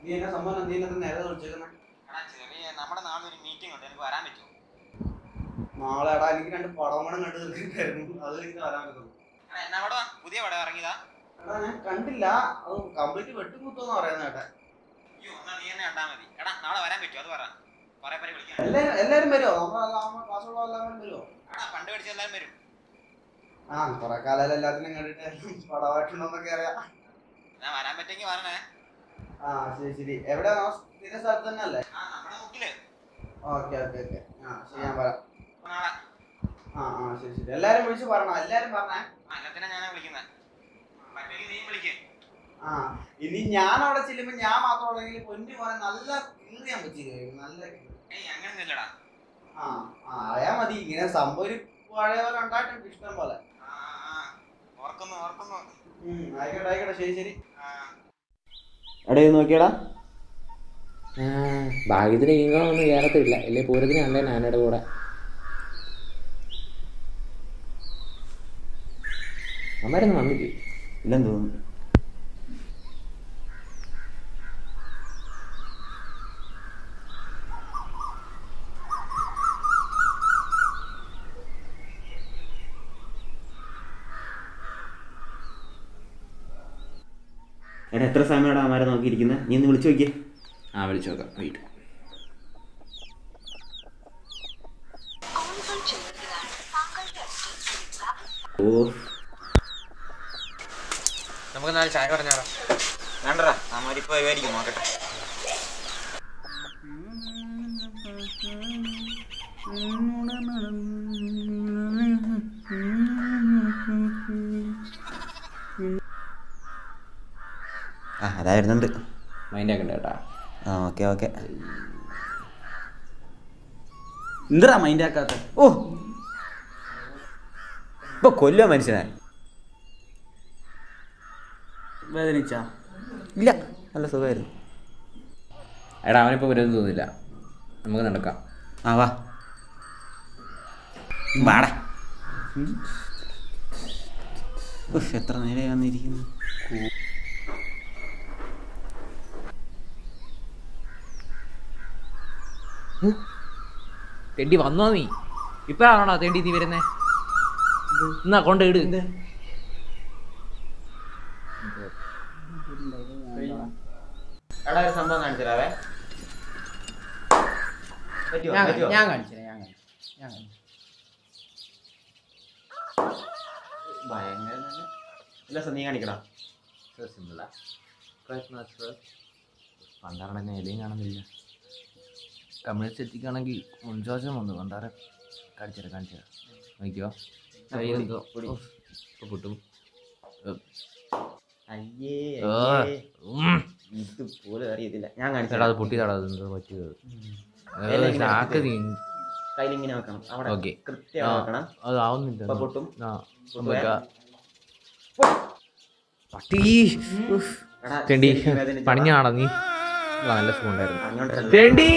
നീ എന്നെ സംഭവം നീ എന്നെ നേരെ വിളിച്ചേക്കുന്നത് എടാ ചെറിയ നമ്മുടെ നാളെ ഒരു മീറ്റിംഗ് ഉണ്ട് എനിക്ക് വരാൻ പറ്റുമോ നാളെ എടാ എനിക്ക് രണ്ട് പടം കൂടെ കണ്ടു തീർക്കായിരുന്നു അത് എനിക്ക് വരാൻ പറ്റുള്ളൂ എടാ എന്നാ പടം പുതിയ പടം ഇറങ്ങിയതാ എടാ ഞാൻ കണ്ടില്ല അത് കംപ്ലീറ്റ് വെട്ടുമുത്തോന്ന് പറയുന്ന കേട്ടെ അയ്യോ എന്നാ നീ എന്നെ കണ്ടാ മതി എടാ നാളെ വരാൻ പറ്റുമോ അത് പറ കുറെ പേര് വിളിക്കാൻ എല്ലാരും എല്ലാരും വരുമോ നമ്മുടെ ക്ലാസ്സുള്ള എല്ലാവരും വരുമോ എടാ പണ്ട് പഠിച്ച എല്ലാവരും വരും ആ കുറെ കാലം എല്ലാത്തിനും കണ്ടിട്ട് പടമായിട്ടുണ്ടോന്നൊക്കെ അറിയാം ഞാൻ വരാൻ പറ്റുമെങ്കിൽ വരണേ ആ ശരി ശരി എവിടെ സ്ഥിര സ്ഥലത്ത് തന്നെ അല്ലേ ആ നമ്മുടെ മുക്കില് ഓക്കെ ഓക്കെ ഓക്കെ ആ ശരി ഞാൻ പറയാം അപ്പൊ നാളെ ആ ആ ശരി ശരി എല്ലാരും വിളിച്ച് പറഞ്ഞോ എല്ലാരും പറഞ്ഞേ ആ എല്ലാത്തിനും ഞാനാ വിളിക്കുന്നത് പറ്റുമെങ്കിൽ നീ വിളിക്കേ ആ ഇനി ഞാൻ അവിടെ ചെല്ലുമ്പോ ഞാൻ മാത്രം ഉള്ളെങ്കിൽ പൊന്നു പോലെ നല്ല കീറിയാൻ പറ്റില്ല നല്ല കീറി. ഏയ് അങ്ങനെയൊന്നും ഇല്ലടാ ആ ആ അറിയാ മതി ഇങ്ങനെ സംഭവം ഒരു പഴയ പോലെ ഉണ്ടായിട്ടുണ്ട് ഇഷ്ടം പോലെ ആ ആ, ആ ഓർക്കുന്നു ഓർക്കുന്നു ഉം, ആയിക്കോട്ടെ ആയിക്കോട്ടെ ശരി ശരി ആ എടേ നോക്കിയടാ ഭാഗ്യത്തിന് ഈങ്ങളൊന്നും കയറത്തില്ല അല്ലേ പൂരത്തിന് കണ്ടേ നാനയുടെ കൂടെ അമ്മാരൊന്നും വന്നില്ലേ ഇല്ലെന്ന് തോന്നുന്നു എടാ എത്ര സമയമാണ് അമാരെ നോക്കിയിരിക്കുന്നത് നീ ഒന്ന് വിളിച്ചു നോക്കിയേ ആ വിളിച്ചു നോക്കാം വെയിറ്റ് കോളുകൾ ചെയ്യുന്നതിനാണ് താങ്കളുടെ അടുത്ത് വിളിച്ച ഓ നമുക്ക് നാല് ചായ പറഞ്ഞാലോ വേണ്ടടാ അമ്മരിപ്പോ വരുമായിരിക്കും നോക്കട്ടെ ആ അതാ വരുന്നുണ്ട് മൈൻഡ് ആക്കണ്ട കേട്ടാ ആ ഓക്കെ ഓക്കെ എന്തിനാ മൈൻഡ് ആക്കാത്ത ഓ ഇപ്പൊ കൊല്ലോ മനുഷ്യനെ വേദനിച്ചാ ഇല്ല നല്ല സുഖമായിരുന്നു എടാ അവനിപ്പോൾ വരുമെന്ന് തോന്നുന്നില്ല നമുക്ക് നടക്കാം ആ വാ വാടാ ഉഫ്, എത്ര നേരമായി വന്നിരിക്കുന്നു തെണ്ടി വന്നോ നീ ഇപ്പഴാണോടാ തെണ്ടി നീ വരുന്നേ എന്നാ കൊണ്ട് ഇട് എടാ ഒരു സംഭവം കാണിച്ചരാവേ പറ്റുമോ ഞാൻ പറ്റുമോ ഞാൻ കാണിച്ചുതരാം ഞാൻ കാണിച്ചു ഞാൻ കാണിച്ചു ഭയങ്കര നല്ല- ഇല്ല സർ നീ കാണിക്കടാ സിമ്പിളാ പണ്ടാറടങ്ങ ഇലയും കാണുന്നില്ല തമിഴ് സെറ്റിക്കാണെങ്കിൽ മുൻശോശം വന്നു പണ്ടാറ കാണിച്ചുതരാം കാണിച്ചുതരാം നോക്കിയോ കയ്യിൽ എന്തോ പൊടി. ഉഫ്, ഇപ്പൊ പൊട്ടും അയ്യേ ആ, അയ്യേ. ഉം. ഇത് പോലും അറിയത്തില്ല ഞാൻ എടാ അത് കാണിച്ചു പൊട്ടിയതാടാ അത് എന്തോ പറ്റിയത് എല്ലാം ഇങ്ങനെ ചാക്ക് എടുത്തിട്ട് തീ- കയ്യിലിങ്ങനെ വെക്കണം അവിടെ ഓക്കേ. കൃത്യം ആ. വെക്കണം അത് ആവുന്നില്ല ഇപ്പൊ പൊട്ടും ആ പൊട്ടുവേ? നമുക്ക് പട്ടി ഉഫ്. എടാ, തെണ്ടി ശരിക്കും വേദനിച്ചതാ. പണിഞ്ഞാടാ നീ ആ, നല്ല സുഖം ഉണ്ടായിരുന്നു അങ്ങോട്ടല്ല. തെണ്ടി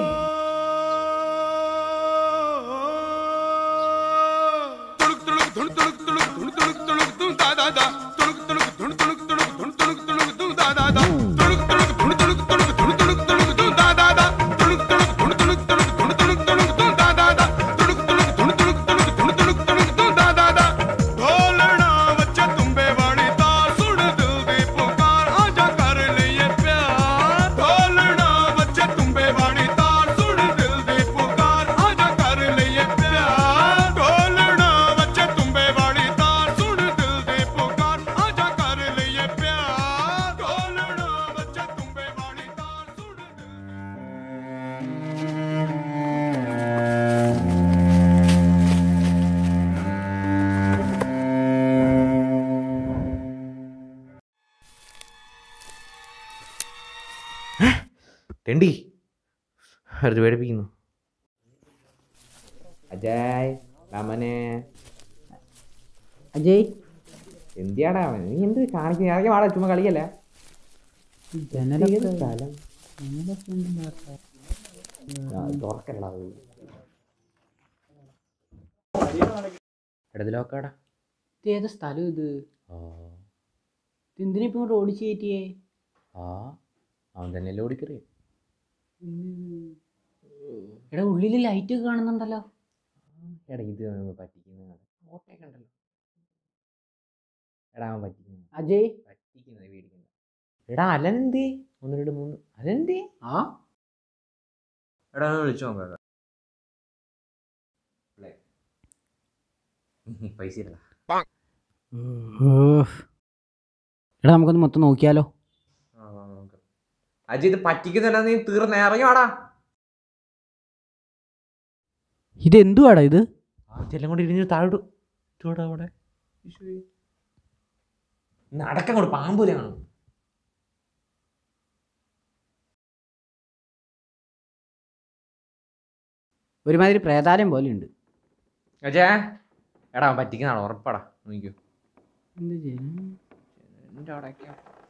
തെണ്ടി അടുത്ത് പേടിപ്പിക്കുന്നു അജയ് രാമനെ അജയ് എന്തിയാടാ അവൻ നീ എന്ത് കാണിക്കുന്ന ഇറങ്ങി വാടാ ചുമ്മാ കളിക്കല്ല ജനലൊക്കെ സ്ഥലം ജനലൊക്കെ ഉണ്ടെന്ന് പറഞ്ഞാ. തുറക്കല്ലടാ ഇടതിലോക്കാടാ ഇത് ഏതാ സ്ഥലം ഇത് ഇത് എന്തിനാ ഇപ്പൊ ഇങ്ങോട്ട് ഓടിച്ചു കയറ്റിയേ ആ അവൻ തന്നെ ഓടിക്കറിയ എടാ ഉള്ളില് ലൈറ്റ് ഒക്കെ കാണുന്നുണ്ടല്ലോ എടാ ഇത് പറ്റിക്കുന്നത് ഓട്ടയൊക്കെ ഉണ്ടല്ലോ എടാ അവൻ പറ്റിക്കുന്നത് അജയ് പറ്റിക്കുന്നത് പേടിക്കുന്നത് എടാ അലനെന്തേ ഒന്ന് രണ്ട് മൂന്ന് അലനെന്തേ ആ എടാ ഒന്ന് വിളിച്ചു നോക്കാം പൈസ ഇല്ല എടാ നമുക്കൊന്ന് മൊത്തം നോക്കിയാലോ അജി ഇത് പറ്റിക്കുന്നില്ല നീ തീർന്ന് ഇറങ്ങി വാടാ ഇത് എന്തുവാടാ ഇത് ചെല്ലം കൊണ്ട് ഇരിഞ്ഞ് താഴോട്ട് ചൂടാ അവിടെ അടക്കം കൊണ്ട് പാമ്പൂല കാണും ഒരുമാതിരി പ്രേതാലയം പോലെ ഉണ്ട് അജേ എടാ അവൻ പറ്റിക്കുന്നതാണ് ഉറപ്പാടാ നോക്കിക്കോ എന്ത് ചെയ്യാൻ എൻ്റെ അവിടെയൊക്കെ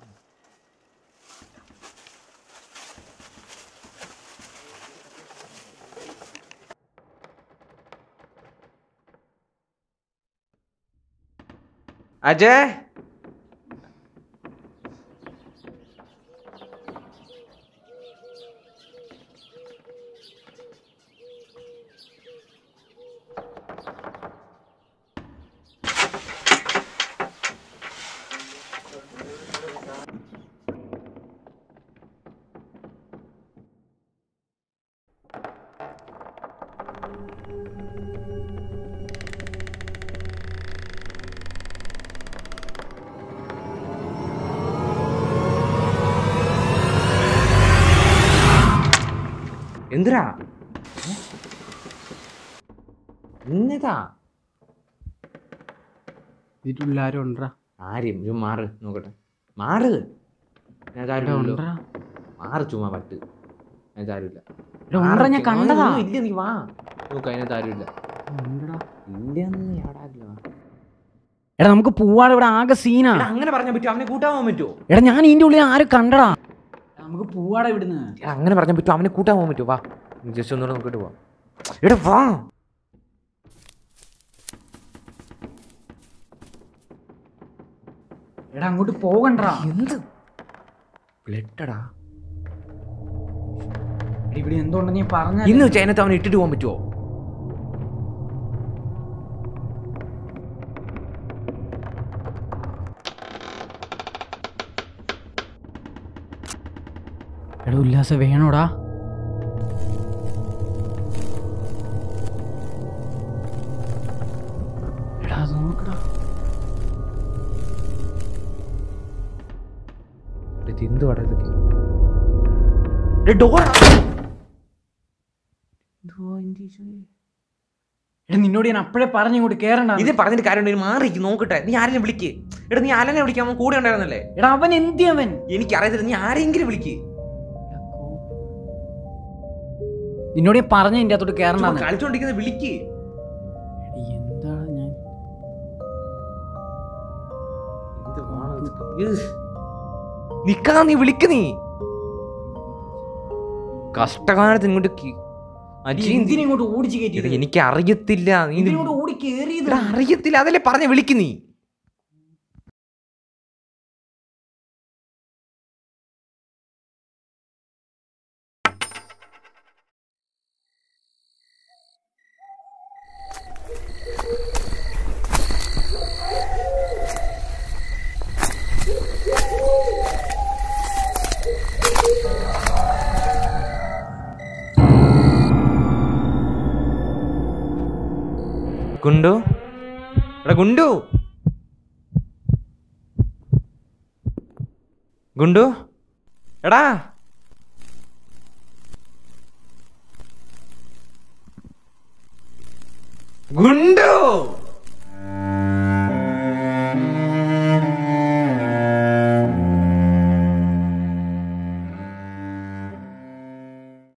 അജയ് എന്തിനാ എന്നതാ ഇതിട്ടുള്ള ആരും ഉണ്ടറാ ആരെയും ഇത് മാറ് നോക്കട്ടെ മാറ് ഞാൻ ആരുമില്ലല്ലോ ഉണ്ടറാ മാറ് ചുമ്മാ പട്ട് അതിനകത്ത് ആരുമില്ല എടാ, ഉണ്ടടാ, ഞാൻ മാറ് കണ്ടതാ. ഒന്നും ഇല്ല നീ വാ നോക്ക് അതിനകത്ത് ആരുമില്ല ഉണ്ടടാ. ഇല്ലെന്ന് യാടാകില്ല വാ. എടാ നമുക്ക് പോവാണ് ഇവിടെ ആകെ സീനാ എടാ, അങ്ങനെ പറഞ്ഞാൽ പറ്റുമോ അവനെ കൂട്ടാൻ പോകാൻ പറ്റുമോ എടാ ഞാൻ ഇതിന്റെ ഉള്ളിൽ ആരും കണ്ടടാ നമുക്ക് പോവാടാ ഇവിടുന്ന് എടാ, അങ്ങനെ പറഞ്ഞാൽ പറ്റുമോ അവനെ കൂട്ടാൻ പോകാൻ പറ്റുമോ വാ ജസ്റ്റ് ഒന്നുകൂടെ നോക്കിട്ട് പോവാം എടാ വാ എടാ അങ്ങോട്ട് പോകണ്ടടാ എന്ത് ബ്ലഡടാ എടാ, ഇവിടെ എന്തുകൊണ്ട് നീ പറഞ്ഞ ഇന്ന് വെച്ച് അതിനകത്ത് അവനെ ഇട്ടിട്ട് പോകാൻ പറ്റുമോ എടാ ഉല്ലാസ വേണോടാ എടാ അത് നോക്കടാ ഇത് എന്തുവാടാ ഇതൊക്കെ ഡോർ എടാ നിന്നോട് ഞാൻ അപ്പഴേ പറഞ്ഞു ഇങ്ങോട്ട് കേറണ്ട ഇത് പറഞ്ഞിട്ട് കാര്യം മാറിക്ക് നോക്കട്ടെ നീ ആരെങ്കിലും വിളിക്ക് എടാ നീ അലനെ വിളിക്കാൻ അവൻ കൂടെ ഉണ്ടായിരുന്നല്ലേ എടാ അവൻ എന്തിയവൻ എനിക്കറിയത്തില്ല നീ ആരെങ്കിലും വിളിക്ക് നിന്നോട് ഞാൻ പറഞ്ഞു ഇതിന്റെ അകത്തോട്ട് കേറണ്ട കളിച്ചോണ്ടിരിക്കുന്നത് വിളിക്ക് എന്താ ഞാൻ നിക്കാ നീ വിളിക്ക് നീ കഷ്ടകാലത്ത് ഇങ്ങോട്ട് കി- അജി, എന്തിനാ ഇങ്ങോട്ട് ഓടിച്ച് എടാ, കയറ്റി എനിക്ക് അറിയത്തില്ല നീ ഇത് ഇങ്ങോട്ട് ഓടി കേറിയത് എടാ, അറിയത്തില്ല അതല്ലേ പറഞ്ഞ വിളിക്ക് നീ ഗുണ്ടു എടാ ഗുണ്ടു ഗുണ്ടു എടാ ഗുണ്ടു